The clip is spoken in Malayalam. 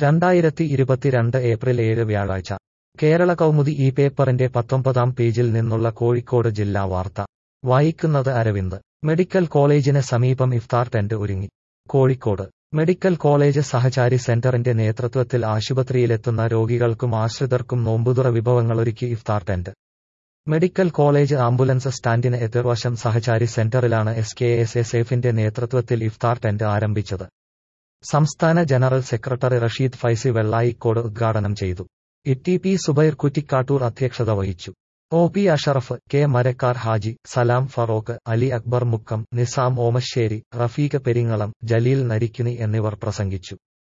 രണ്ടായിരത്തി ഇരുപത്തിരണ്ട് ഏപ്രിൽ ഏഴ് വ്യാഴാഴ്ച കേരള കൗമുദി ഈ പേപ്പറിന്റെ പത്തൊമ്പതാം പേജിൽ നിന്നുള്ള കോഴിക്കോട് ജില്ലാ വാർത്ത വായിക്കുന്നത് അരവിന്ദ് മെഡിക്കൽ കോളേജിന് സമീപം ഇഫ്താർ ടെന്റ് ഒരുങ്ങി കോഴിക്കോട് മെഡിക്കൽ കോളേജ് സഹചാരി സെന്ററിന്റെ നേതൃത്വത്തിൽ ആശുപത്രിയിലെത്തുന്ന രോഗികൾക്കും ആശ്രിതർക്കും നോമ്പുതുറ വിഭവങ്ങളൊരുക്കി ഇഫ്താർ ടെന്റ് മെഡിക്കൽ കോളേജ് ആംബുലൻസ് സ്റ്റാൻഡിന് എതിർവശം സഹചാരി സെന്ററിലാണ് എസ് കെ എസ് എസ് എഫിന്റെ നേതൃത്വത്തിൽ ഇഫ്താർ ടെന്റ് ആരംഭിച്ചത് സംസ്ഥാന ജനറൽ സെക്രട്ടറി റഷീദ് ഫൈസി വെള്ളായിക്കോട് ഉദ്ഘാടനം ചെയ്തു ഇ പി സുബൈർ കുറ്റിക്കാട്ടൂർ അധ്യക്ഷത വഹിച്ചു O P Ashraf K Marakkar Haji Salam Farook Ali Akbar Mukkam Nizam Omassery Rafeeq Peringalam Jaleel Narikkuni എന്നിവർ പ്രസംഗിച്ചു